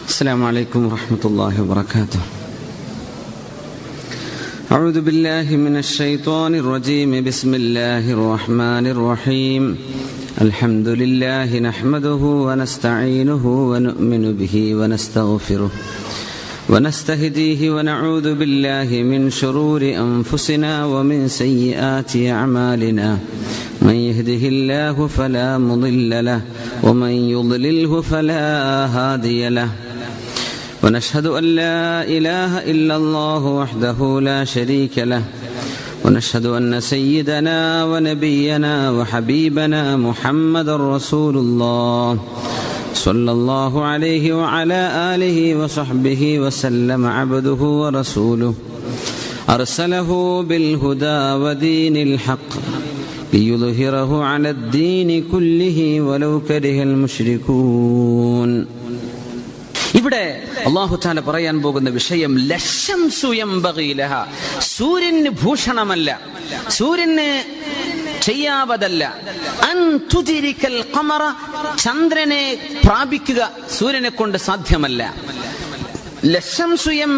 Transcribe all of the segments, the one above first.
السلام عليكم ورحمة الله وبركاته أعوذ بالله من الشيطان الرجيم بسم الله الرحمن الرحيم الحمد لله نحمده ونستعينه ونؤمن به ونستغفره ونستهديه ونعوذ بالله من شرور أنفسنا ومن سيئات أعمالنا من يهده الله فلا مضل له ومن يضلله فلا هادي له ونشهد أن لا إله إلا الله وحده لا شريك له ونشهد أن سيدنا ونبينا وحبيبنا محمد رسول الله صلى الله عليه وعلى آله وصحبه وسلم عبده ورسوله أرسله بالهدى ودين الحق ليظهره على الدين كله ولو كره المشركون ഇവിടെ അള്ളാഹു താല പറയാൻ പോകുന്ന വിഷയം ലക്ഷം സുയം ബഗീലഹ സൂര്യന് ഭൂഷണമല്ല സൂര്യന് ചെയ്യാവതല്ല അൻതുതിരിക്കൽ ഖമറ ചന്ദ്രനെ പ്രാപിക്കുക സൂര്യനെ കൊണ്ട് സാധ്യമല്ല ലക്ഷം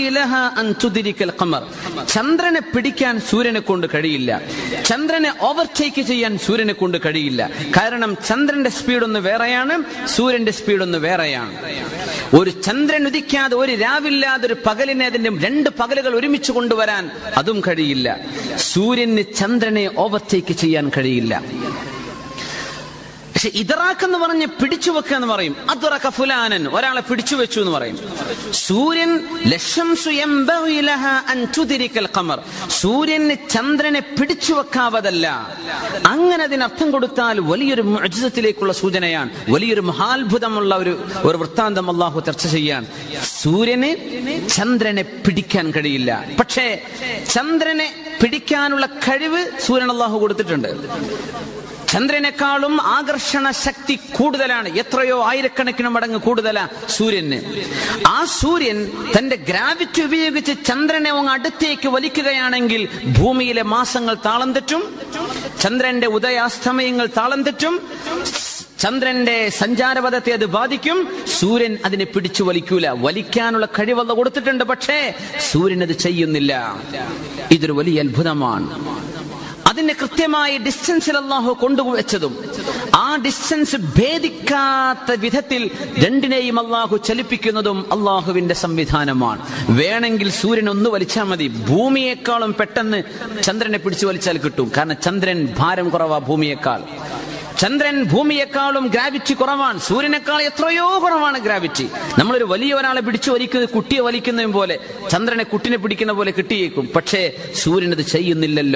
ഖമർ ചന്ദ്രനെ പിടിക്കാൻ സൂര്യനെ കൊണ്ട് കഴിയില്ല ചന്ദ്രനെ ഓവർടേക്ക് ചെയ്യാൻ സൂര്യനെ കൊണ്ട് കഴിയില്ല കാരണം ചന്ദ്രന്റെ സ്പീഡ് ഒന്ന് വേറെയാണ് സൂര്യന്റെ സ്പീഡ് ഒന്ന് വേറെയാണ് ഒരു ചന്ദ്രൻ ഉദിക്കാതെ ഒരു രാവില്ലാതെ ഒരു പകലിനെ അതിന്റെ രണ്ട് പകലുകൾ ഒരുമിച്ച് കൊണ്ടുവരാൻ അതും കഴിയില്ല സൂര്യന് ചന്ദ്രനെ ഓവർടേക്ക് ചെയ്യാൻ കഴിയില്ല പക്ഷെ ഇതറാക്ക് എന്ന് പറഞ്ഞ് പിടിച്ചു വെക്കുക എന്ന് പറയും അതുറക്ക ഫുലാനൻ ഒരാളെ പിടിച്ചു വെച്ചു എന്ന് പറയും സൂര്യൻ ലക്ഷം ഖമർ സൂര്യന് ചന്ദ്രനെ പിടിച്ചു വെക്കാവതല്ല അങ്ങനെ അതിനർത്ഥം കൊടുത്താൽ വലിയൊരു മുഅജിസത്തിലേക്കുള്ള സൂചനയാണ് വലിയൊരു മഹാത്ഭുതമുള്ള ഒരു ഒരു വൃത്താന്തം അള്ളാഹു ചർച്ച ചെയ്യാൻ സൂര്യന് ചന്ദ്രനെ പിടിക്കാൻ കഴിയില്ല പക്ഷേ ചന്ദ്രനെ പിടിക്കാനുള്ള കഴിവ് സൂര്യൻ അള്ളാഹു കൊടുത്തിട്ടുണ്ട് ചന്ദ്രനേക്കാളും ആകർഷണ ശക്തി കൂടുതലാണ് എത്രയോ ആയിരക്കണക്കിന് മടങ്ങ് കൂടുതലാ സൂര്യന് ആ സൂര്യൻ തന്റെ ഗ്രാവിറ്റി ഉപയോഗിച്ച് ചന്ദ്രനെ അങ്ങ് അടുത്തേക്ക് വലിക്കുകയാണെങ്കിൽ ഭൂമിയിലെ മാസങ്ങൾ താളം തെറ്റും ചന്ദ്രന്റെ ഉദയാസ്തമയങ്ങൾ താളം തെറ്റും ചന്ദ്രന്റെ സഞ്ചാരപഥത്തെ അത് ബാധിക്കും സൂര്യൻ അതിനെ പിടിച്ചു വലിക്കൂല വലിക്കാനുള്ള കഴിവല്ല കൊടുത്തിട്ടുണ്ട് പക്ഷേ സൂര്യൻ അത് ചെയ്യുന്നില്ല ഇതൊരു വലിയ അത്ഭുതമാണ് അതിന് കൃത്യമായി ഡിസ്റ്റൻസിൽ അള്ളാഹു കൊണ്ടുവച്ചതും ആ ഡിസ്റ്റൻസ് ഭേദിക്കാത്ത വിധത്തിൽ രണ്ടിനെയും അള്ളാഹു ചലിപ്പിക്കുന്നതും അള്ളാഹുവിന്റെ സംവിധാനമാണ് വേണമെങ്കിൽ സൂര്യൻ ഒന്ന് വലിച്ചാൽ മതി ഭൂമിയേക്കാളും പെട്ടെന്ന് ചന്ദ്രനെ പിടിച്ചു വലിച്ചാൽ കിട്ടും കാരണം ചന്ദ്രൻ ഭാരം കുറവാ ഭൂമിയേക്കാൾ ചന്ദ്രൻ ഭൂമിയെക്കാളും ഗ്രാവിറ്റി കുറവാണ് സൂര്യനേക്കാൾ എത്രയോ കുറവാണ് ഗ്രാവിറ്റി നമ്മളൊരു വലിയ ഒരാളെ പിടിച്ചു വലിക്കുന്നത് കുട്ടിയെ വലിക്കുന്നതും പോലെ ചന്ദ്രനെ കുട്ടിനെ പിടിക്കുന്ന പോലെ കിട്ടിയേക്കും പക്ഷേ സൂര്യൻ അത് ചെയ്യുന്നില്ലല്ലോ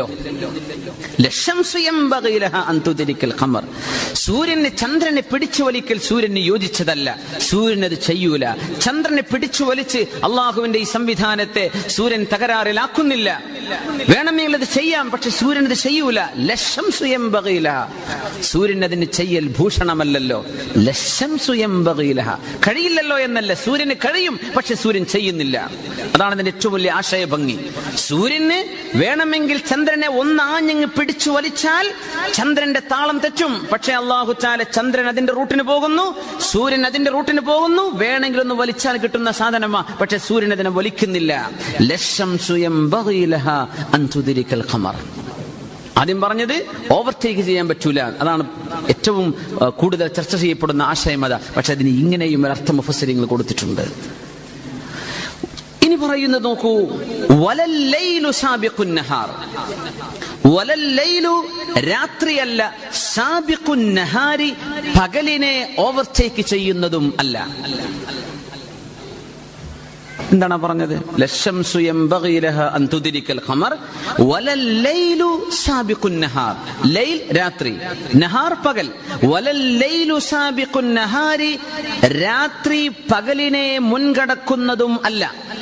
ലക്ഷം സ്വയം അന്തുതിരിക്കൽ ഖമർ സൂര്യന് ചന്ദ്രനെ പിടിച്ചു വലിക്കൽ സൂര്യന് യോജിച്ചതല്ല സൂര്യൻ അത് ചെയ്യൂല ചന്ദ്രനെ പിടിച്ചു വലിച്ച് അള്ളാഹുവിന്റെ ഈ സംവിധാനത്തെ സൂര്യൻ തകരാറിലാക്കുന്നില്ല വേണമെങ്കിൽ അത് ചെയ്യാം പക്ഷെ സൂര്യൻ അത് ചെയ്യൂല ലക്ഷം സ്വയം ബകയില സൂര്യൻ അതിന് ചെയ്യൽ ഭൂഷണമല്ലല്ലോ ലക്ഷം സ്വയം ബകയിലഹ കഴിയില്ലല്ലോ എന്നല്ല സൂര്യന് കഴിയും പക്ഷെ സൂര്യൻ ചെയ്യുന്നില്ല അതാണ് അതിന്റെ ഏറ്റവും വലിയ ആശയഭംഗി സൂര്യന് വേണമെങ്കിൽ ചന്ദ്രനെ ഒന്നാഞ്ഞങ്ങ് പിടിച്ചു വലിച്ചാൽ ചന്ദ്രന്റെ താളം തെറ്റും പക്ഷെ അള്ളാഹു ചാല ചന്ദ്രൻ അതിന്റെ റൂട്ടിന് പോകുന്നു സൂര്യൻ അതിന്റെ റൂട്ടിന് പോകുന്നു വേണമെങ്കിൽ ഒന്ന് വലിച്ചാൽ കിട്ടുന്ന സാധനമാ പക്ഷെ സൂര്യൻ അതിനെ വലിക്കുന്നില്ല ലക്ഷം സ്വയം ബഹീലഹ അന്തുതിരിക്കൽ ഖമർ ആദ്യം പറഞ്ഞത് ഓവർടേക്ക് ചെയ്യാൻ പറ്റൂല അതാണ് ഏറ്റവും കൂടുതൽ ചർച്ച ചെയ്യപ്പെടുന്ന ആശയം അതാ പക്ഷെ അതിന് ഇങ്ങനെയും ഒരർത്ഥ മുഫസരിങ്ങൾ കൊടുത്തിട്ടുണ്ട് ഇനി പറയുന്നത് നോക്കൂ വലല്ലൈലു സാബിഖുന്നഹാർ വലല്ലൈലു രാത്രിയല്ല സാബിഖുന്നഹാരി പകലിനെ ഓവർടേക്ക് ചെയ്യുന്നതും അല്ല എന്താണ് പറഞ്ഞത് ലക്ഷം സുയം അന്തുതിരിക്കൽ ഖമർ വലല്ലൈലു സാബിഖുൻ നഹാർ ലൈൽ രാത്രി നഹാർ പകൽ വലല്ലൈലു സാബിഖുൻ നഹാരി രാത്രി പകലിനെ മുൻകടക്കുന്നതും അല്ല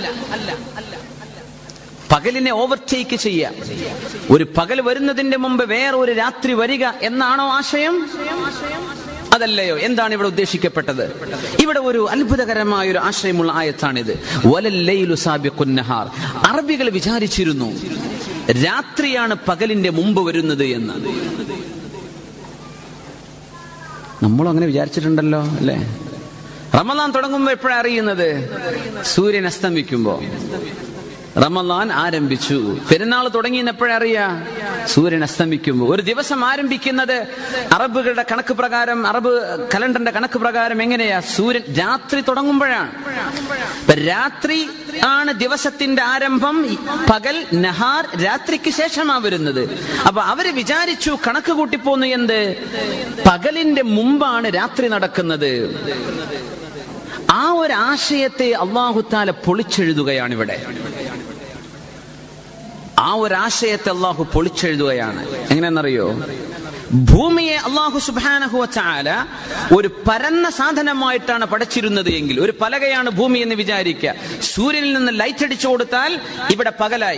പകലിനെ ഓവർടേക്ക് ചെയ്യാം ഒരു പകൽ വരുന്നതിന്റെ മുമ്പ് വേറെ ഒരു രാത്രി വരിക എന്നാണോ ആശയം അതല്ലയോ എന്താണ് ഇവിടെ ഉദ്ദേശിക്കപ്പെട്ടത് ഇവിടെ ഒരു അത്ഭുതകരമായ ഒരു ആശയമുള്ള ആയത്താണിത് വലല്ലൈലു സാബിഖുന്നഹാർ അറബികൾ വിചാരിച്ചിരുന്നു രാത്രിയാണ് പകലിന്റെ മുമ്പ് വരുന്നത് എന്ന് നമ്മളും അങ്ങനെ വിചാരിച്ചിട്ടുണ്ടല്ലോ അല്ലേ റമദാൻ തുടങ്ങുമ്പോൾ എപ്പോഴാണ് അറിയുന്നത് സൂര്യൻ അസ്തമിക്കുമ്പോ റമദാൻ ആരംഭിച്ചു പെരുന്നാൾ തുടങ്ങിയെന്ന് എപ്പോഴറിയാ സൂര്യൻ അസ്തമിക്കുമ്പോൾ ഒരു ദിവസം ആരംഭിക്കുന്നത് അറബുകളുടെ കണക്ക് പ്രകാരം അറബ് കലണ്ടറിന്റെ കണക്ക് പ്രകാരം എങ്ങനെയാ സൂര്യൻ രാത്രി തുടങ്ങുമ്പോഴാണ് ഇപ്പൊ രാത്രി ആണ് ദിവസത്തിന്റെ ആരംഭം പകൽ നഹാർ രാത്രിക്ക് ശേഷമാ വരുന്നത് അപ്പൊ അവര് വിചാരിച്ചു കണക്ക് കൂട്ടിപ്പോന്നു എന്ത് പകലിന്റെ മുമ്പാണ് രാത്രി നടക്കുന്നത് ആ ഒരു ആശയത്തെ അള്ളാഹുത്താല പൊളിച്ചെഴുതുകയാണ് ഇവിടെ ആ ഒരു ആശയത്തെ അള്ളാഹു പൊളിച്ചെഴുതുകയാണ് എങ്ങനെയെന്നറിയോ ഭൂമിയെ അള്ളാഹു സുബാനഹുവ ചാല ഒരു പരന്ന സാധനമായിട്ടാണ് പടച്ചിരുന്നത് എങ്കിൽ ഒരു പലകയാണ് ഭൂമി എന്ന് വിചാരിക്കുക സൂര്യനിൽ നിന്ന് ലൈറ്റ് അടിച്ചു കൊടുത്താൽ ഇവിടെ പകലായി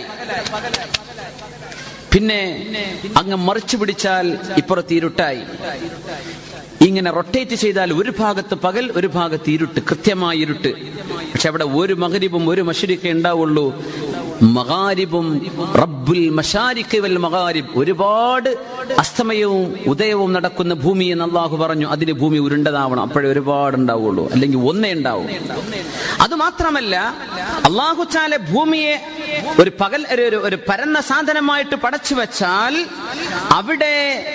പിന്നെ അങ്ങ് മറിച്ചു പിടിച്ചാൽ ഇപ്പുറത്ത് ഇരുട്ടായി ഇങ്ങനെ റൊട്ടേറ്റ് ചെയ്താൽ ഒരു ഭാഗത്ത് പകൽ ഒരു ഭാഗത്ത് ഇരുട്ട് കൃത്യമായ ഇരുട്ട് പക്ഷെ അവിടെ ഒരു മകരിബും ഒരു മഷരിക്കേ ഉണ്ടാവുള്ളൂ മകാരിബും റബ്ബുൽ മഷാരിഖ് വൽ മകാരിബ് ഒരുപാട് അസ്തമയവും ഉദയവും നടക്കുന്ന ഭൂമി എന്ന് അള്ളാഹു പറഞ്ഞു അതിന് ഭൂമി ഉരുണ്ടതാവണം അപ്പോഴേ ഒരുപാട് ഉണ്ടാവുള്ളൂ അല്ലെങ്കിൽ ഒന്നേ ഉണ്ടാവും അത് മാത്രമല്ല അള്ളാഹു ചാല ഭൂമിയെ ഒരു പകൽ ഒരു ഒരു പരന്ന സാധനമായിട്ട് പടച്ചു വെച്ചാൽ അവിടെ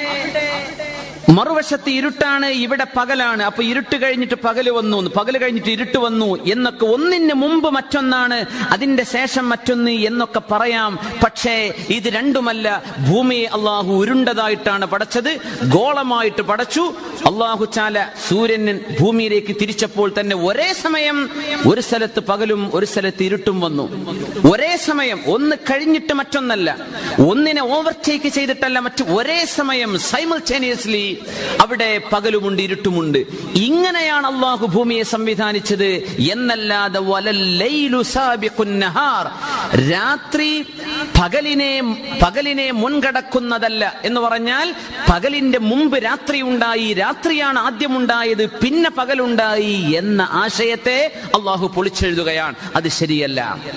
മറുവശത്ത് ഇരുട്ടാണ് ഇവിടെ പകലാണ് അപ്പൊ ഇരുട്ട് കഴിഞ്ഞിട്ട് പകല് വന്നു പകല് കഴിഞ്ഞിട്ട് ഇരുട്ട് വന്നു എന്നൊക്കെ ഒന്നിന് മുമ്പ് മറ്റൊന്നാണ് അതിന്റെ ശേഷം മറ്റൊന്ന് എന്നൊക്കെ പറയാം പക്ഷേ ഇത് രണ്ടുമല്ല ഭൂമിയെ അള്ളാഹു ഉരുണ്ടതായിട്ടാണ് പടച്ചത് ഗോളമായിട്ട് പടച്ചു അള്ളാഹു ചാല സൂര്യൻ ഭൂമിയിലേക്ക് തിരിച്ചപ്പോൾ തന്നെ ഒരേ സമയം ഒരു സ്ഥലത്ത് പകലും ഒരു സ്ഥലത്ത് ഇരുട്ടും വന്നു ഒരേ സമയം ഒന്ന് കഴിഞ്ഞിട്ട് മറ്റൊന്നല്ല ഒന്നിനെ ഓവർടേക്ക് ചെയ്തിട്ടല്ല മറ്റു ഒരേ സമയം സൈമൾട്ടേനിയസ്ലി അവിടെ പകലുമുണ്ട് ഇരുട്ടുമുണ്ട് ഇങ്ങനെയാണ് അള്ളാഹു ഭൂമിയെ സംവിധാനിച്ചത് എന്നല്ലാതെ വലല്ലൈലു സാബിഖുൻ നഹാർ രാത്രി പകലിനെ പകലിനെ മുൻകടക്കുന്നതല്ല എന്ന് പറഞ്ഞാൽ പകലിന്റെ മുമ്പ് രാത്രി ഉണ്ടായി രാത്രിയാണ് ആദ്യമുണ്ടായത് പിന്നെ പകലുണ്ടായി എന്ന ആശയത്തെ അള്ളാഹു പൊളിച്ചെഴുതുകയാണ് അത് ശരിയല്ല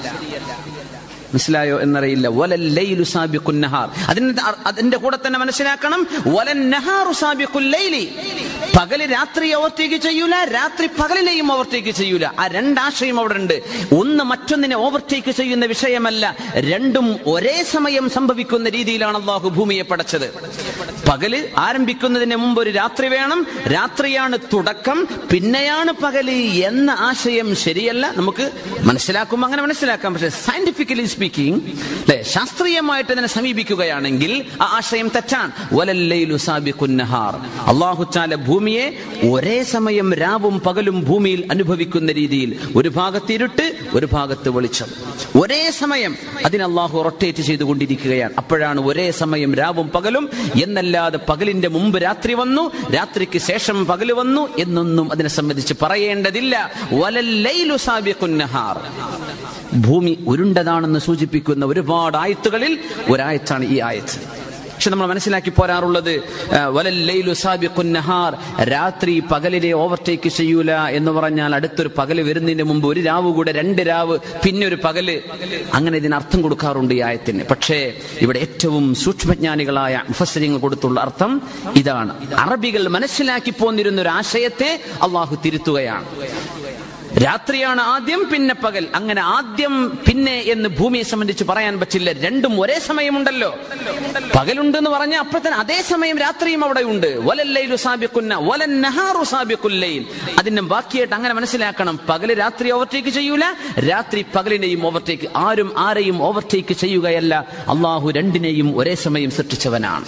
മനസ്സിലായോ എന്നറിയില്ല വലല്ലൈലു സാബിഖുൻ നഹാർ അതിന്റെ അതിന്റെ കൂടെ തന്നെ മനസ്സിലാക്കണം വലൻ നഹാറു സാബിഖുൽ ലൈലി പകല് രാത്രി ഓവർടേക്ക് ചെയ്യൂല രാത്രി പകലിനെയും ഓവർടേക്ക് ചെയ്യൂല ആ രണ്ടാശയം അവിടെ ഉണ്ട് ഒന്ന് മറ്റൊന്നിനെ ഓവർടേക്ക് ചെയ്യുന്ന വിഷയമല്ല രണ്ടും ഒരേ സമയം സംഭവിക്കുന്ന രീതിയിലാണ് അള്ളാഹു ഭൂമിയെ പടച്ചത് പകല് ആരംഭിക്കുന്നതിന് മുമ്പ് ഒരു രാത്രി വേണം രാത്രിയാണ് തുടക്കം പിന്നെയാണ് പകല് എന്ന ആശയം ശരിയല്ല നമുക്ക് മനസ്സിലാക്കുമ്പോൾ അങ്ങനെ മനസ്സിലാക്കാം പക്ഷെ സയന്റിഫിക്കലി സ്പീക്കിംഗ് അല്ലെ ശാസ്ത്രീയമായിട്ട് ഇതിനെ സമീപിക്കുകയാണെങ്കിൽ ആ ആശയം തെറ്റാണ് വലല്ലൈലു സാബിഖുൻ നഹാർ അള്ളാഹു ചാല ഭൂമിയെ ഒരേ സമയം രാവും പകലും ഭൂമിയിൽ അനുഭവിക്കുന്ന രീതിയിൽ ഒരു ഭാഗത്ത് ഇരുട്ട് ഒരു ഭാഗത്ത് വെളിച്ചം ഒരേ സമയം അതിന് അള്ളാഹു റൊട്ടേറ്റ് ചെയ്തുകൊണ്ടിരിക്കുകയാണ് അപ്പോഴാണ് ഒരേ സമയം രാവും പകലും എന്നല്ലാതെ പകലിന്റെ മുമ്പ് രാത്രി വന്നു രാത്രിക്ക് ശേഷം പകല് വന്നു എന്നൊന്നും അതിനെ സംബന്ധിച്ച് പറയേണ്ടതില്ല വലല്ലൈലു സാബിഖുൻ നഹാർ ഭൂമി ഉരുണ്ടതാണെന്ന് സൂചിപ്പിക്കുന്ന ഒരുപാട് ആയത്തുകളിൽ ഒരായത്താണ് ഈ ആയത്ത് പക്ഷെ നമ്മൾ മനസ്സിലാക്കി പോരാറുള്ളത് വലല്ലൈലു സാബിഖുൻ നഹാർ രാത്രി പകലിനെ ഓവർടേക്ക് ചെയ്യൂല എന്ന് പറഞ്ഞാൽ അടുത്തൊരു പകല് വരുന്നതിന് മുമ്പ് ഒരു രാവ് കൂടെ രണ്ട് രാവ് പിന്നെ ഒരു പകല് അങ്ങനെ ഇതിന് അർത്ഥം കൊടുക്കാറുണ്ട് ഈ ആയത്തിന് പക്ഷേ ഇവിടെ ഏറ്റവും സൂക്ഷ്മജ്ഞാനികളായ മുഫസരിങ്ങൾ കൊടുത്തുള്ള അർത്ഥം ഇതാണ് അറബികൾ മനസ്സിലാക്കി പോന്നിരുന്ന ഒരു ആശയത്തെ അള്ളാഹു തിരുത്തുകയാണ് രാത്രിയാണ് ആദ്യം പിന്നെ പകൽ അങ്ങനെ ആദ്യം പിന്നെ എന്ന് ഭൂമിയെ സംബന്ധിച്ച് പറയാൻ പറ്റില്ല രണ്ടും ഒരേ സമയമുണ്ടല്ലോ പകലുണ്ട് എന്ന് പറഞ്ഞാൽ അപ്പോൾ തന്നെ അതേ സമയം രാത്രിയും അവിടെ ഉണ്ട് വലല്ലൈലു സാബിക്കുന്ന വലൻ നഹാറു സാബിക്കുല്ലയിൽ അതിന്റെ ബാക്കിയായിട്ട് അങ്ങനെ മനസ്സിലാക്കണം പകല് രാത്രി ഓവർടേക്ക് ചെയ്യൂല രാത്രി പകലിനെയും ഓവർടേക്ക് ആരും ആരെയും ഓവർടേക്ക് ചെയ്യുകയല്ല അള്ളാഹു രണ്ടിനെയും ഒരേ സമയം സൃഷ്ടിച്ചവനാണ്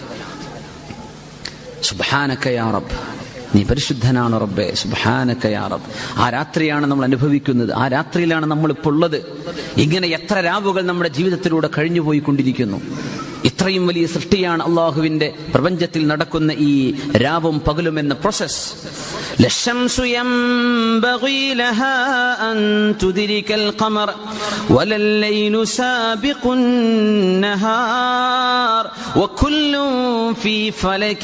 സുബാനക്കയാ റബ്ബ് നീ പരിശുദ്ധനാണ് റബ്ബെ സുബാനക്കയാ റബ്ബ് ആ രാത്രിയാണ് നമ്മൾ അനുഭവിക്കുന്നത് ആ രാത്രിയിലാണ് നമ്മൾ ഇപ്പോൾ ഉള്ളത് ഇങ്ങനെ എത്ര രാവുകൾ നമ്മുടെ ജീവിതത്തിലൂടെ കഴിഞ്ഞു പോയിക്കൊണ്ടിരിക്കുന്നു ഇത്രയും വലിയ സൃഷ്ടിയാണ് അള്ളാഹുവിന്റെ പ്രപഞ്ചത്തിൽ നടക്കുന്ന ഈ രാവും പകലും എന്ന പ്രോസസ് للشمس ينبغي لها أن تدرك القمر ولا الليل سابق النهار وكل في فلك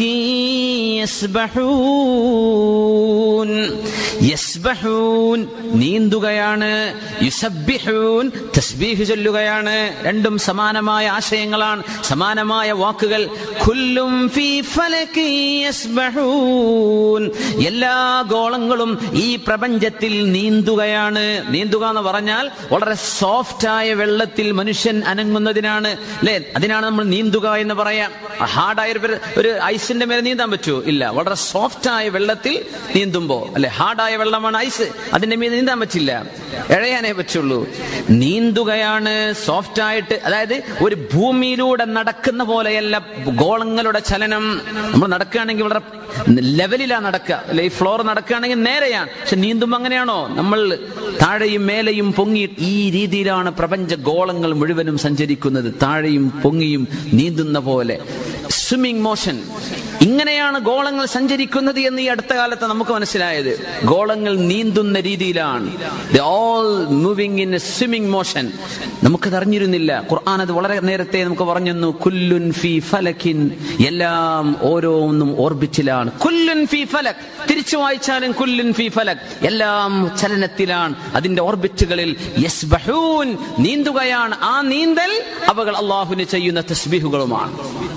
يسبحون يسبحون നീന്തുകയാണ് യുസബ്ബിഹൂൻ തസ്ബീഹ് ചൊല്ലുകയാണ് രണ്ടും സമാനമായ ആശയങ്ങളാണ് സമാന സമാനമായ വാക്കുകൾ കുല്ലും ഫീ ഫലകി യസ്ബഹൂൻ എല്ലാ ഗോളങ്ങളും ഈ പ്രപഞ്ചത്തിൽ നീന്തുകയാണ് നീന്തുക എന്ന് പറഞ്ഞാൽ വളരെ സോഫ്റ്റ് ആയ വെള്ളത്തിൽ മനുഷ്യൻ അനങ്ങുന്നതിനാണ് അല്ലെ അതിനാണ് നമ്മൾ നീന്തുക എന്ന് പറയാം ഹാർഡായ ഒരു- ഒരു ഐസിന്റെ മേലെ നീന്താൻ പറ്റുമോ ഇല്ല വളരെ സോഫ്റ്റ് ആയ വെള്ളത്തിൽ നീന്തുമ്പോ അല്ലെ ഹാർഡായ വെള്ളമാണ് ഐസ് അതിന്റെ മീതെ നീന്താൻ പറ്റില്ല ഇഴയാനേ പറ്റുള്ളൂ നീന്തുകയാണ് സോഫ്റ്റ് ആയിട്ട് അതായത് ഒരു ഭൂമിയിലൂടെ നടക്കുന്ന പോലെയല്ല ഗോളങ്ങളുടെ ചലനം നമ്മൾ നടക്കുകയാണെങ്കിൽ വളരെ ലെവലിലാ നടക്കുക അല്ലെ ഈ ഫ്ലോർ നടക്കുകയാണെങ്കിൽ നേരെയാണ് പക്ഷെ നീന്തുമ്പോ അങ്ങനെയാണോ നമ്മൾ താഴെയും മേലെയും പൊങ്ങി ഈ രീതിയിലാണ് പ്രപഞ്ച ഗോളങ്ങൾ മുഴുവനും സഞ്ചരിക്കുന്നത് താഴെയും പൊങ്ങിയും നീന്തുന്ന പോലെ സ്വിമ്മിംഗ് മോഷൻ ഇങ്ങനെയാണ് ഗോളങ്ങൾ സഞ്ചരിക്കുന്നത് എന്ന് ഈ അടുത്ത കാലത്ത് നമുക്ക് മനസ്സിലായത് ഗോളങ്ങൾ നീന്തുന്ന രീതിയിലാണ് all moving in swimming motion നമുക്കത് അറിഞ്ഞിരുന്നില്ല ഖുർആൻ അത് വളരെ നേരത്തെ നമുക്ക് പറഞ്ഞു കുല്ലുൻ ഫി ഫലക്കിൻ എല്ലാം ഓരോന്നും ഓർബിറ്റിലാണ് കുല്ലുൻ ഫി ഫലക് തിരിച്ചു വായിച്ചാലും കുല്ലുൻ ഫി ഫലക് എല്ലാം ചലനത്തിലാണ് അതിന്റെ ഓർബിറ്റുകളിൽ യസ്ബഹൂൻ നീന്തുകയാണ് ആ നീന്തൽ അവകൾ അള്ളാഹുവിന് ചെയ്യുന്ന തസ്ബീഹുകളുമാണ്